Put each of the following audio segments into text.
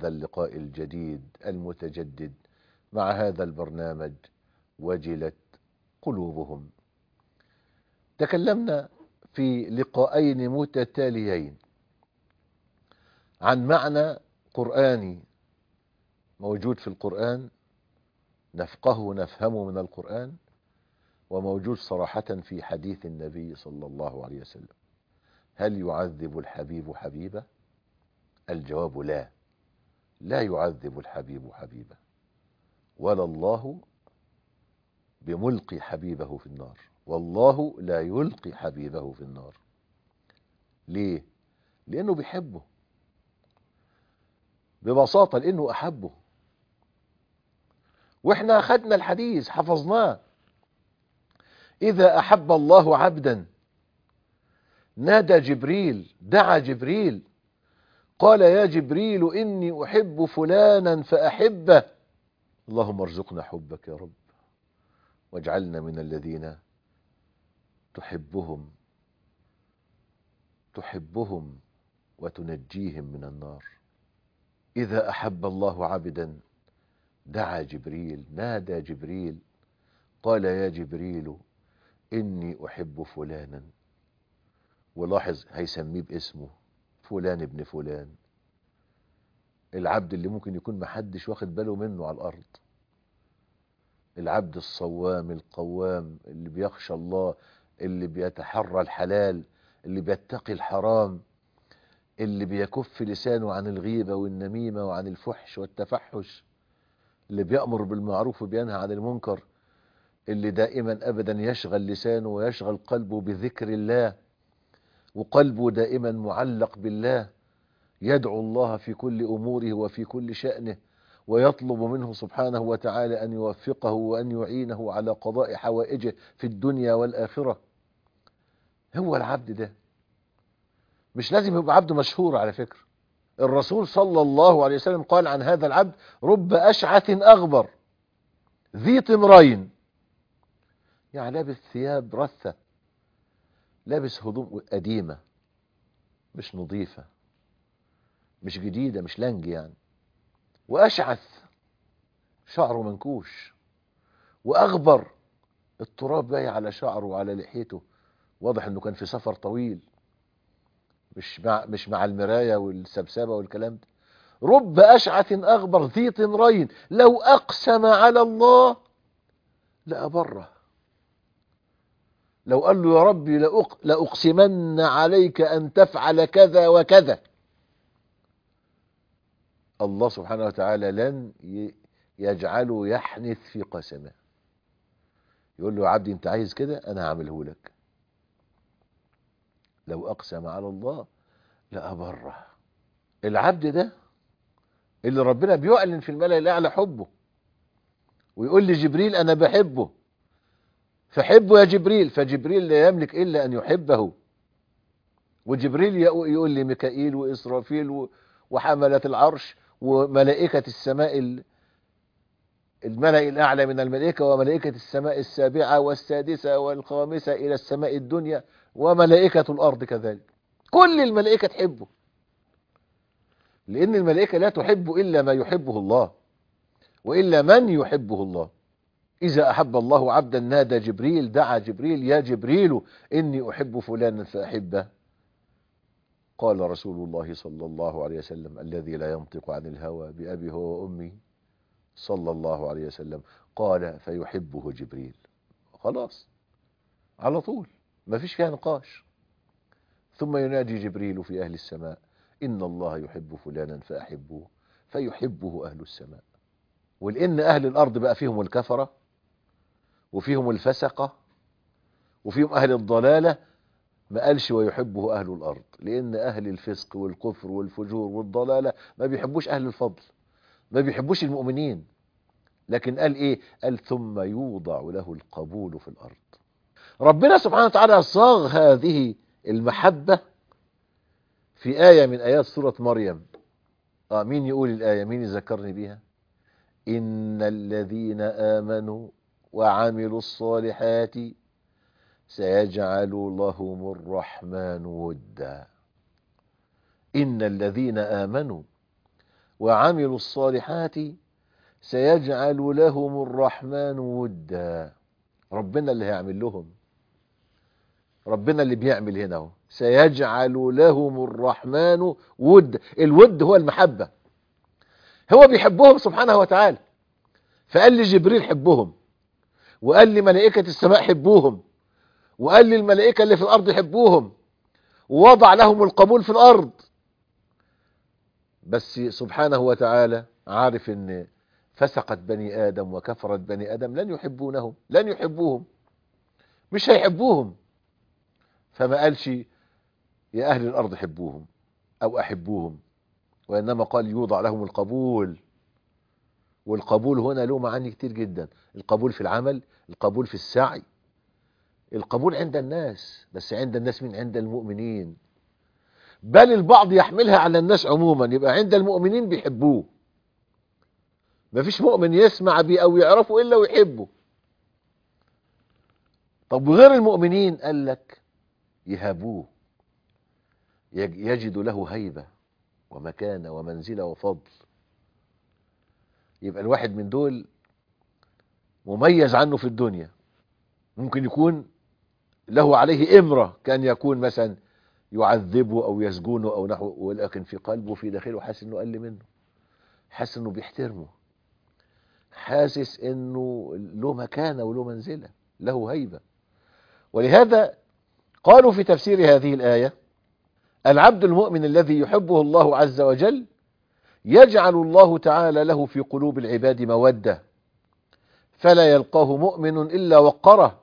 هذا اللقاء الجديد المتجدد مع هذا البرنامج وجلت قلوبهم تكلمنا في لقاءين متتاليين عن معنى قرآني موجود في القرآن نفقه نفهمه من القرآن وموجود صراحة في حديث النبي صلى الله عليه وسلم هل يعذب الحبيب حبيبه الجواب لا لا يعذب الحبيب حبيبه ولا الله بملقي حبيبه في النار والله لا يلقي حبيبه في النار ليه لانه بيحبه ببساطة لانه احبه واحنا اخدنا الحديث حفظناه اذا احب الله عبدا نادى جبريل دعا جبريل قال يا جبريل اني احب فلانا فاحبه اللهم ارزقنا حبك يا رب واجعلنا من الذين تحبهم تحبهم وتنجيهم من النار اذا احب الله عبدا دعا جبريل نادى جبريل قال يا جبريل اني احب فلانا ولاحظ هيسميه باسمه فلان ابن فلان العبد اللي ممكن يكون محدش واخد باله منه على الارض العبد الصوام القوام اللي بيخشى الله اللي بيتحرى الحلال اللي بيتقي الحرام اللي بيكف لسانه عن الغيبة والنميمة وعن الفحش والتفحش اللي بيأمر بالمعروف وبينهى عن المنكر اللي دائما أبدا يشغل لسانه ويشغل قلبه بذكر الله وقلبه دائما معلق بالله يدعو الله في كل أموره وفي كل شأنه ويطلب منه سبحانه وتعالى أن يوفقه وأن يعينه على قضاء حوائجه في الدنيا والآخرة هو العبد ده مش لازم يبقى عبد مشهور على فكرة الرسول صلى الله عليه وسلم قال عن هذا العبد رب أشعث أغبر ذي طمرين يعني لابس ثياب رثة لابس هدوم قديمة مش نظيفة مش جديدة مش لنج يعني وأشعث شعره منكوش وأغبر التراب باقي على شعره وعلى لحيته واضح انه كان في سفر طويل مش مع مش مع المرايه والسبسبه والكلام ده رب اشعث اغبر ذي طمرين لو اقسم على الله لابره لو قال له يا ربي لأق... لاقسمن عليك ان تفعل كذا وكذا الله سبحانه وتعالى لن ي... يجعله يحنث في قسمه يقول له يا عبدي انت عايز كده انا هعمله لك لو أقسم على الله لأبره العبد ده اللي ربنا بيعلن في الملأ الأعلى حبه ويقول لجبريل أنا بحبه فحبه يا جبريل فجبريل لا يملك إلا أن يحبه وجبريل يقول لميكائيل وإسرافيل وحملة العرش وملائكة السماء الملأ الأعلى من الملائكة وملائكة السماء السابعة والسادسة والخامسة إلى السماء الدنيا وملائكة الأرض كذلك كل الملائكة تحبه لأن الملائكة لا تحب إلا ما يحبه الله وإلا من يحبه الله إذا أحب الله عبدا نادى جبريل دعا جبريل يا جبريل إني أحب فلانا فأحبه قال رسول الله صلى الله عليه وسلم الذي لا ينطق عن الهوى بأبي هو وأمي صلى الله عليه وسلم قال فيحبه جبريل خلاص على طول ما فيش فيها نقاش ثم ينادي جبريل في أهل السماء إن الله يحب فلانا فأحبه فيحبه أهل السماء ولأن أهل الأرض بقى فيهم الكفرة وفيهم الفسقة وفيهم أهل الضلالة ما قالش ويحبه أهل الأرض لأن أهل الفسق والكفر والفجور والضلالة ما بيحبوش أهل الفضل ما بيحبوش المؤمنين لكن قال إيه قال ثم يوضع له القبول في الأرض ربنا سبحانه وتعالى صاغ هذه المحبة في آية من آيات سورة مريم آه مين يقول الآية مين يذكرني بيها إن الذين آمنوا وعملوا الصالحات سيجعل لهم الرحمن ودا إن الذين آمنوا وعملوا الصالحات سيجعل لهم الرحمن ودا ربنا اللي هيعمل لهم ربنا اللي بيعمل هنا اهو سيجعل لهم الرحمن ود الود هو المحبة هو بيحبهم سبحانه وتعالى فقال لي جبريل حبهم وقال لي ملائكة السماء حبوهم وقال لي الملائكة اللي في الأرض يحبوهم ووضع لهم القبول في الأرض بس سبحانه وتعالى عارف ان فسقت بني آدم وكفرت بني آدم لن يحبونهم لن يحبوهم مش هيحبوهم فما قالش يا أهل الأرض حبوهم أو أحبوهم وإنما قال يوضع لهم القبول والقبول هنا له معاني كتير جدا القبول في العمل القبول في السعي القبول عند الناس بس عند الناس من عند المؤمنين بل البعض يحملها على الناس عموما يبقى عند المؤمنين بيحبوه مفيش مؤمن يسمع بيه او يعرفه الا ويحبه طب وغير المؤمنين قال لك يهابوه يجد له هيبة ومكانة ومنزلة وفضل يبقى الواحد من دول مميز عنه في الدنيا ممكن يكون له عليه إمرة كان يكون مثلا يعذبه أو يسجنه أو نحو ولكن في قلبه في داخله حاسس إنه أقل منه حاسس إنه بيحترمه حاسس إنه له مكانة وله منزلة له هيبة ولهذا قالوا في تفسير هذه الآية العبد المؤمن الذي يحبه الله عز وجل يجعل الله تعالى له في قلوب العباد مودة فلا يلقاه مؤمن إلا وقره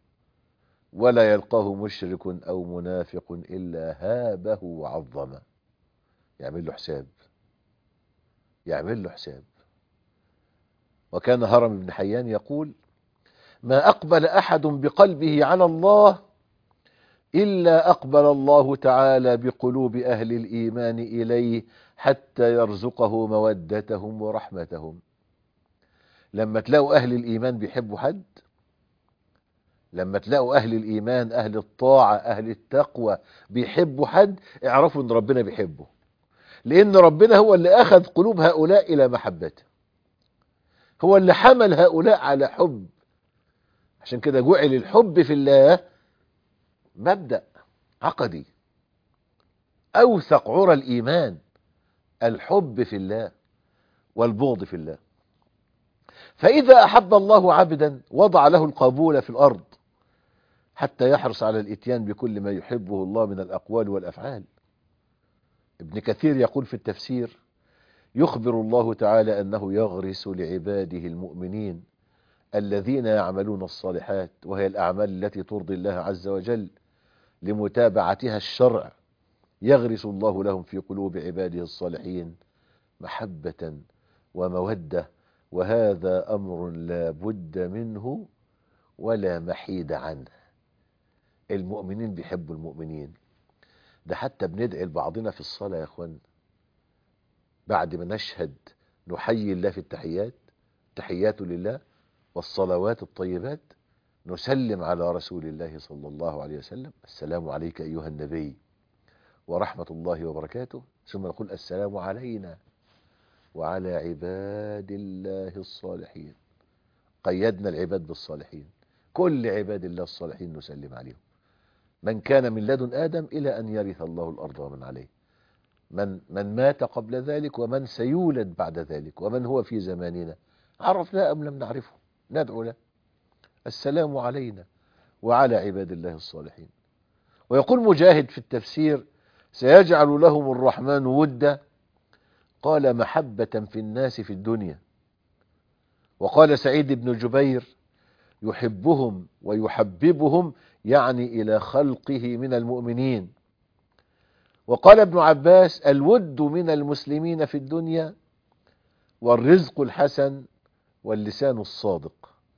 ولا يلقاه مشرك أو منافق إلا هابه وعظمه يعمل له حساب يعمل له حساب وكان هرم بن حيان يقول ما أقبل أحد بقلبه على الله إلا أقبل الله تعالى بقلوب أهل الإيمان إليه حتى يرزقه مودتهم ورحمتهم لما تلاقوا أهل الإيمان بيحبوا حد لما تلاقوا أهل الإيمان أهل الطاعة أهل التقوى بيحبوا حد اعرفوا أن ربنا بيحبه لأن ربنا هو اللي أخذ قلوب هؤلاء إلى محبته هو اللي حمل هؤلاء على حب عشان كده جعل الحب في الله مبدأ عقدي أوثق عرى الإيمان الحب في الله والبغض في الله فإذا أحب الله عبدا وضع له القبول في الأرض حتى يحرص على الاتيان بكل ما يحبه الله من الأقوال والأفعال ابن كثير يقول في التفسير يخبر الله تعالى أنه يغرس لعباده المؤمنين الذين يعملون الصالحات وهي الأعمال التي ترضي الله عز وجل لمتابعتها الشرع يغرس الله لهم في قلوب عباده الصالحين محبة ومودة وهذا أمر لا بد منه ولا محيد عنه المؤمنين بيحبوا المؤمنين ده حتى بندعي لبعضنا في الصلاة يا اخوان بعد ما نشهد نحيي الله في التحيات تحيات لله والصلوات الطيبات نسلم على رسول الله صلى الله عليه وسلم السلام عليك أيها النبي ورحمة الله وبركاته ثم نقول السلام علينا وعلى عباد الله الصالحين قيدنا العباد بالصالحين كل عباد الله الصالحين نسلم عليهم من كان من لدن آدم إلى أن يرث الله الأرض ومن عليه من, من مات قبل ذلك ومن سيولد بعد ذلك ومن هو في زماننا عرفنا أم لم نعرفه ندعو له السلام علينا وعلى عباد الله الصالحين ويقول مجاهد في التفسير سيجعل لهم الرحمن ودا قال محبة في الناس في الدنيا وقال سعيد بن جبير يحبهم ويحببهم يعني إلى خلقه من المؤمنين وقال ابن عباس الود من المسلمين في الدنيا والرزق الحسن واللسان الصادق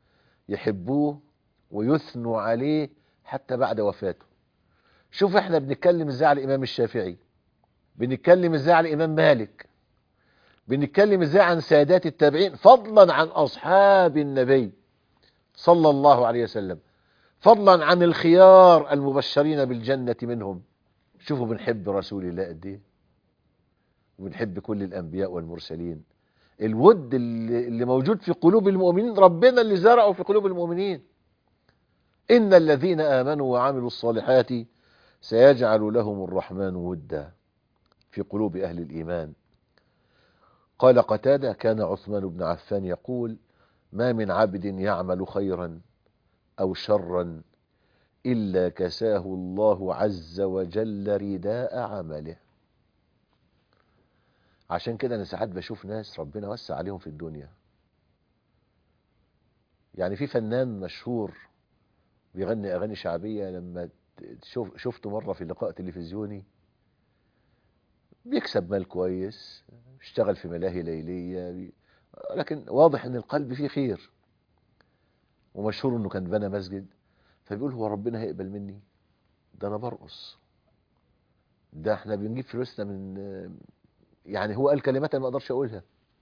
يحبوه ويثنوا عليه حتى بعد وفاته شوف احنا بنتكلم ازاي على الامام الشافعي بنتكلم ازاي على الامام مالك بنتكلم ازاي عن سادات التابعين فضلا عن اصحاب النبي صلى الله عليه وسلم فضلا عن الخيار المبشرين بالجنة منهم شوفوا بنحب رسول الله قد ايه وبنحب كل الأنبياء والمرسلين الود اللي اللي موجود في قلوب المؤمنين ربنا اللي زرعه في قلوب المؤمنين إن الذين آمنوا وعملوا الصالحات سيجعل لهم الرحمن ودا في قلوب أهل الإيمان قال قتادة كان عثمان بن عفان يقول ما من عبد يعمل خيرا أو شرا إلا كساه الله عز وجل رداء عمله عشان كده أنا ساعات بشوف ناس ربنا وسع عليهم في الدنيا يعني في فنان مشهور بيغني أغاني شعبية لما شوف شفته مرة في لقاء تلفزيوني بيكسب مال كويس اشتغل في ملاهي ليلية بي... لكن واضح ان القلب فيه خير ومشهور انه كان بنى مسجد فبيقول هو ربنا هيقبل مني ده انا برقص ده احنا بنجيب فلوسنا من يعني هو قال كلمات أنا ما اقدرش اقولها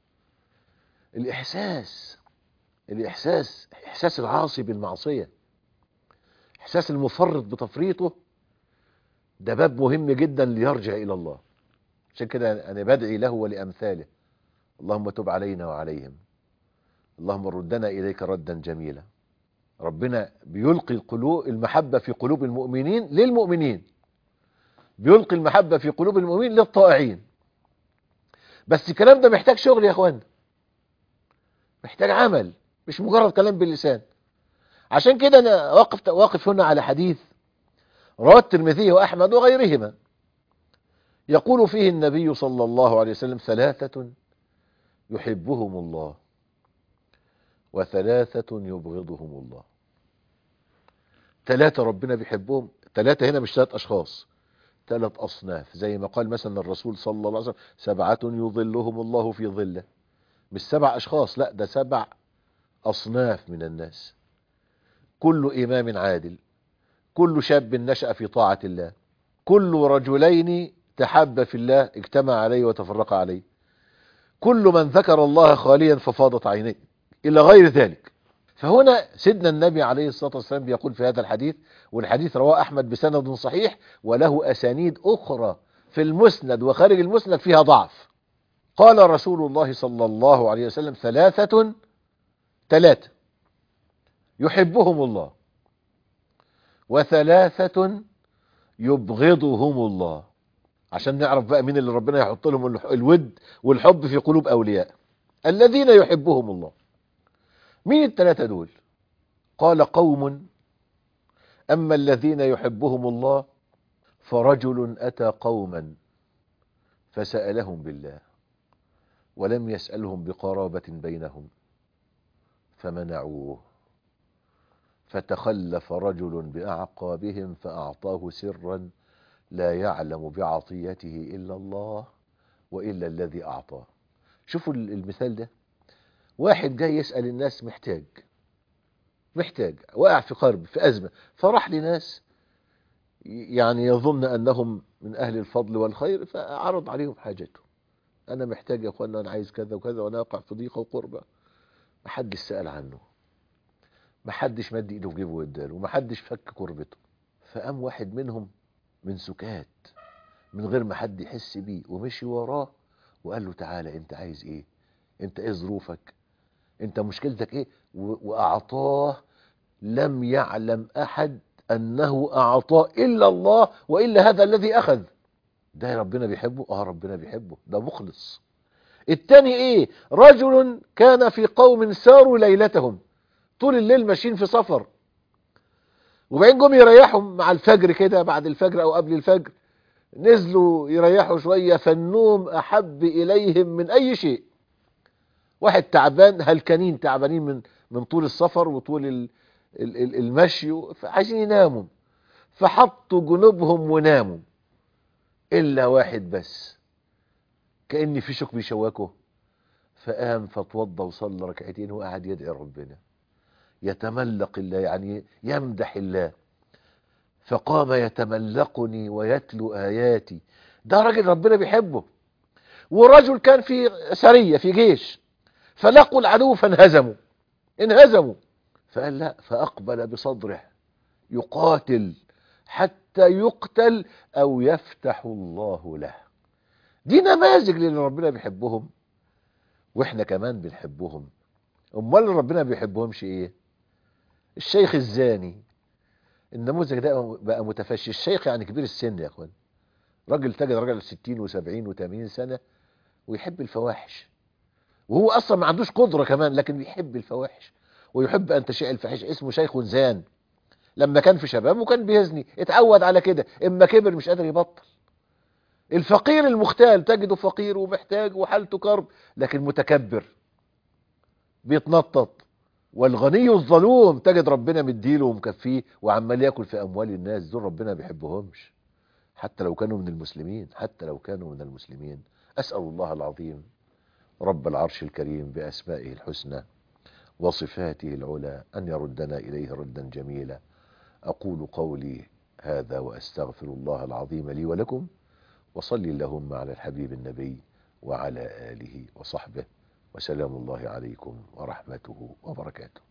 الاحساس الاحساس احساس العاصي بالمعصية احساس المفرط بتفريطه ده باب مهم جدا ليرجع الى الله عشان كده انا بدعي له ولامثاله اللهم تب علينا وعليهم اللهم ردنا اليك ردا جميلا ربنا بيلقي القلوب المحبة في قلوب المؤمنين للمؤمنين بيلقي المحبة في قلوب المؤمنين للطائعين بس الكلام ده محتاج شغل يا اخوان محتاج عمل مش مجرد كلام باللسان عشان كده انا واقف واقف هنا على حديث رواه الترمذي واحمد وغيرهما يقول فيه النبي صلى الله عليه وسلم ثلاثة يحبهم الله وثلاثة يبغضهم الله ثلاثة ربنا بيحبهم ثلاثة هنا مش ثلاث أشخاص ثلاث أصناف زي ما قال مثلا الرسول صلى الله عليه وسلم سبعة يظلهم الله في ظله مش سبع أشخاص لا ده سبع أصناف من الناس كل إمام عادل كل شاب نشأ في طاعة الله كل رجلين تحب في الله اجتمع عليه وتفرق عليه كل من ذكر الله خاليا ففاضت عينيه إلى غير ذلك فهنا سيدنا النبي عليه الصلاة والسلام بيقول في هذا الحديث والحديث رواه أحمد بسند صحيح وله أسانيد أخرى في المسند وخارج المسند فيها ضعف قال رسول الله صلى الله عليه وسلم ثلاثة ثلاثة يحبهم الله وثلاثة يبغضهم الله عشان نعرف بقى مين اللي ربنا يحط لهم الود والحب في قلوب أولياء الذين يحبهم الله مين الثلاثة دول قال قوم أما الذين يحبهم الله فرجل أتى قوما فسألهم بالله ولم يسألهم بقرابة بينهم فمنعوه فتخلف رجل بأعقابهم فأعطاه سرا لا يعلم بعطيته إلا الله وإلا الذي أعطاه شوفوا المثال ده واحد جاي يسأل الناس محتاج محتاج وقع في قرب في أزمة فراح لناس يعني يظن أنهم من أهل الفضل والخير فعرض عليهم حاجته أنا محتاج يا أخوانا أنا عايز كذا وكذا وأنا أقع في ضيقة وقربة محدش سأل عنه محدش مد إيده في جيبه واداله ومحدش فك كربته فقام واحد منهم من سكات من غير ما حد يحس بيه ومشي وراه وقال له تعالى انت عايز ايه انت ايه ظروفك انت مشكلتك ايه واعطاه لم يعلم احد انه اعطاه الا الله والا هذا الذي اخذ ده ربنا بيحبه اه ربنا بيحبه ده مخلص التاني ايه رجل كان في قوم ساروا ليلتهم طول الليل ماشيين في سفر وبعدين جم يريحوا مع الفجر كده بعد الفجر او قبل الفجر نزلوا يريحوا شوية فالنوم احب اليهم من اي شيء واحد تعبان هلكانين تعبانين من من طول السفر وطول المشي فعايزين يناموا فحطوا جنوبهم وناموا الا واحد بس كأن في شوك بيشوكه فقام فتوضى وصلى ركعتين وقعد يدعي ربنا يتملق الله يعني يمدح الله فقام يتملقني ويتلو آياتي ده راجل ربنا بيحبه ورجل كان في سرية في جيش فلقوا العدو فانهزموا انهزموا فقال لا فأقبل بصدره يقاتل حتى يقتل أو يفتح الله له دي نماذج للي ربنا بيحبهم واحنا كمان بنحبهم امال اللي ربنا ما بيحبهمش ايه الشيخ الزاني النموذج ده بقى متفشي الشيخ يعني كبير السن يا اخوان راجل تجد راجل 60 و70 و80 سنة ويحب الفواحش وهو اصلا ما عندوش قدرة كمان لكن بيحب الفواحش ويحب ان تشيع الفاحش اسمه شيخ زان لما كان في شبابه كان بيزني اتعود على كده اما كبر مش قادر يبطل الفقير المختال تجده فقير ومحتاج وحالته كرب لكن متكبر بيتنطط والغني الظلوم تجد ربنا مديله ومكفيه وعمال ياكل في اموال الناس دول ربنا ما بيحبهمش حتى لو كانوا من المسلمين حتى لو كانوا من المسلمين اسال الله العظيم رب العرش الكريم باسمائه الحسنى وصفاته العلى ان يردنا اليه ردا جميلا اقول قولي هذا واستغفر الله العظيم لي ولكم وصلي اللهم على الحبيب النبي وعلى اله وصحبه وسلام الله عليكم ورحمته وبركاته